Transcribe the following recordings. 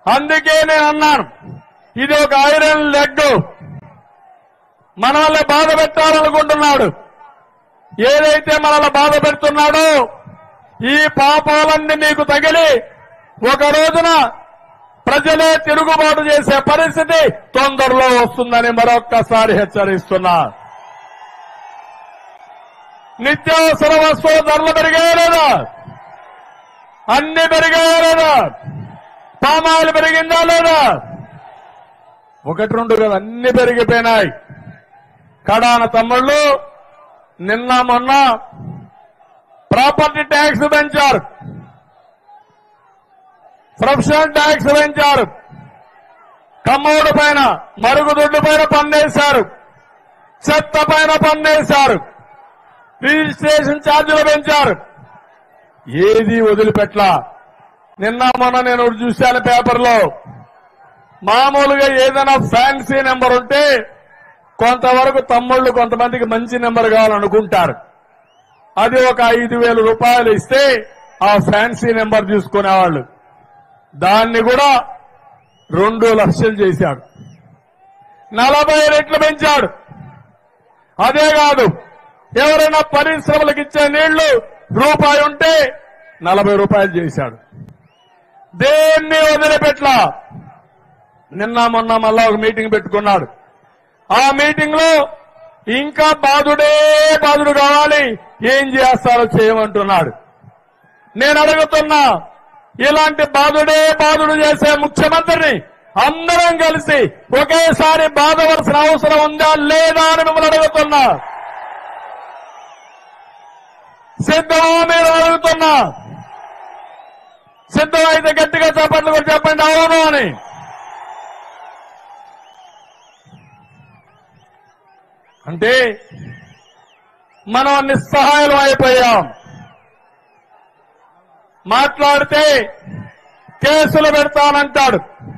అందుకే నేను అన్నాను ఇది ఒక ఐరన్ లెగ్ మనల్ని బాధ పెట్టాలనుకుంటున్నాడు ఏదైతే మనల్ని బాధ పెడుతున్నాడో ఈ పాపాలన్నీ నీకు తగిలి ఒక రోజున ప్రజలే తిరుగుబాటు చేసే పరిస్థితి తొందరలో వస్తుందని మరొక్కసారి హెచ్చరిస్తున్నా నిత్యావసర వస్తువుల ధరలు పెరిగాయా లేదా అన్ని పెరిగాయా లేదా పామాయిల్ పెరిగిందా లేదా ఒకటి రెండు కదా అన్ని పెరిగిపోయినాయి కడాన తమ్ముళ్ళు నిన్న మొన్న ప్రాపర్టీ ట్యాక్స్ పెంచారు ప్రొఫెషనల్ ట్యాక్స్ పెంచారు కమ్మోడు పైన మరుగుదొడ్డు పైన పన్నేశారు చెత్త పైన పన్నేశారు రిజిస్ట్రేషన్ ఛార్జీలు పెంచారు ఏది వదిలిపెట్ల నిన్న మొన్న నేను ఒకటి చూశాను పేపర్లో మామూలుగా ఏదైనా ఫ్యాన్సీ నెంబర్ ఉంటే కొంతవరకు తమ్ముళ్ళు కొంతమందికి మంచి నెంబర్ కావాలనుకుంటారు అది ఒక ఐదు వేల రూపాయలు ఇస్తే ఆ ఫ్యాన్సీ నెంబర్ తీసుకునేవాళ్ళు దాన్ని కూడా రెండు లక్షలు చేశాడు నలభై రెట్లు పెంచాడు అదే కాదు ఎవరైనా పరిశ్రమలకు ఇచ్చే నీళ్లు రూపాయి ఉంటే నలభై రూపాయలు చేశాడు దేన్ని వదిలిపెట్లా నిన్న మొన్న మళ్ళా ఒక మీటింగ్ పెట్టుకున్నాడు ఆ మీటింగ్ లో ఇంకా బాధుడే బాధుడు కావాలి ఏం చేస్తారో చేయమంటున్నాడు నేను అడుగుతున్నా ఇలాంటి బాధుడే బాధుడు చేసే ముఖ్యమంత్రిని అందరం కలిసి ఒకేసారి బాధవలసిన అవసరం ఉందా లేదా అని మిమ్మల్ని అడుగుతున్నా సిద్ధమా మీరు అడుగుతున్నా సిద్ధమైతే గట్టిగా చెప్పండి కూడా చెప్పండి అవును అని అంటే మనం నిస్సహాయం అయిపోయాం మాట్లాడితే కేసులు పెడతానంటాడు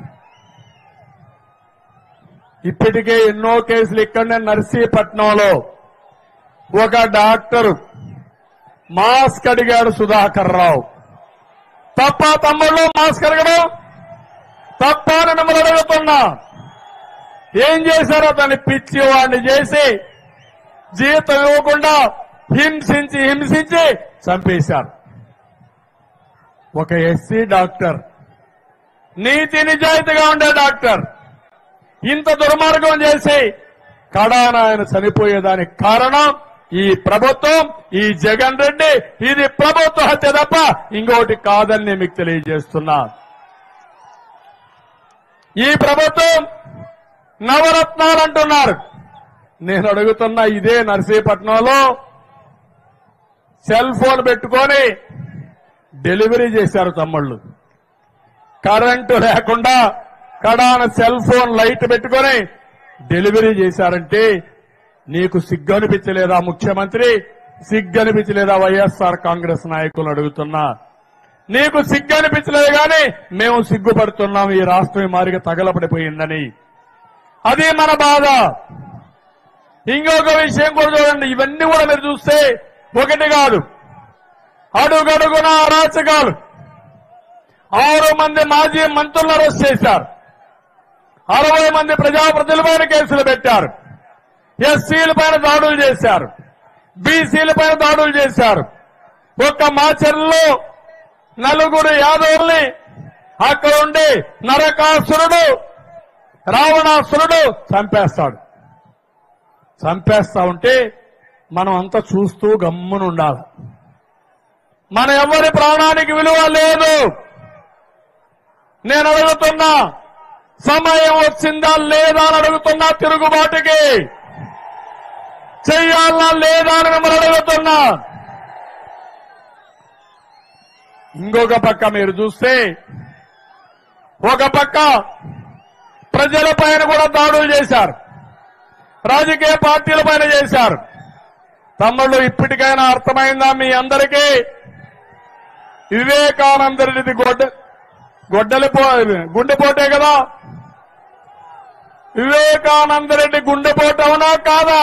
ఇప్పటికే ఎన్నో కేసులు ఇక్కడనే నర్సీపట్నంలో ఒక డాక్టర్ మాస్క్ అడిగాడు సుధాకర్ రావు తప్ప తమ్ముళ్ళు మాస్క్ అడగడం తప్ప అని మిమ్మల్ని అడుగుతున్నా ఏం చేశారో దాన్ని పిచ్చి వాడిని చేసి జీతం ఇవ్వకుండా హింసించి హింసించి చంపేశారు ఒక ఎస్సీ డాక్టర్ నీతి నిజాయితీగా ఉండే డాక్టర్ ఇంత దుర్మార్గం చేసి కడాన ఆయన చనిపోయేదానికి కారణం ఈ ప్రభుత్వం ఈ జగన్ రెడ్డి ఇది ప్రభుత్వ హత్య తప్ప ఇంకోటి కాదని నేను మీకు తెలియజేస్తున్నా ఈ ప్రభుత్వం నవరత్నాలు అంటున్నారు నేను అడుగుతున్న ఇదే నర్సీపట్నంలో సెల్ ఫోన్ పెట్టుకొని డెలివరీ చేశారు తమ్ముళ్ళు కరెంటు లేకుండా కడాన సెల్ ఫోన్ లైట్ పెట్టుకొని డెలివరీ చేశారంటే నీకు సిగ్గు అనిపించలేదా ముఖ్యమంత్రి సిగ్గు అనిపించలేదా వైఎస్ఆర్ కాంగ్రెస్ నాయకులు అడుగుతున్నా నీకు సిగ్గు అనిపించలేదు కానీ మేము సిగ్గుపడుతున్నాం ఈ రాష్ట్రం ఈ మారిగా తగలబడిపోయిందని అది మన బాధ ఇంకొక విషయం కూడా చూడండి ఇవన్నీ కూడా మీరు చూస్తే ఒకటి కాదు అడుగడుగున అరాచకాలు ఆరు మంది మాజీ మంత్రులను అరెస్ట్ చేశారు అరవై మంది ప్రజాప్రతినిధులపైన కేసులు పెట్టారు ఎస్సీల పైన దాడులు చేశారు బీసీల పైన దాడులు చేశారు ఒక్క మాచర్లో నలుగురు యాదవుల్ని అక్కడ ఉండి నరకాసురుడు రావణాసురుడు చంపేస్తాడు చంపేస్తా ఉంటే మనం అంతా చూస్తూ గమ్మునుండాలి మన ఎవరి ప్రాణానికి విలువ లేదు నేను అడుగుతున్నా సమయం వచ్చిందా లేదా అని అడుగుతున్నా తిరుగుబాటుకి చెయ్యాలా లేదా అని మిమ్మల్ని అడుగుతున్నా ఇంకొక పక్క మీరు చూస్తే ఒక పక్క ప్రజల పైన కూడా దాడులు చేశారు రాజకీయ పార్టీల పైన చేశారు తమ్ముళ్ళు ఇప్పటికైనా అర్థమైందా మీ అందరికీ వివేకానంద రెడ్డిది గొడ్డ గొడ్డలి పో గుండెపోటే కదా వివేకానంద రెడ్డి గుండెపోటు అవునా కాదా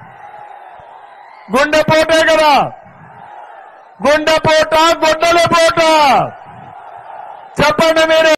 గుండెపోటే కదా గుండెపోట గొడ్డలి పోట చెప్పండి మీరు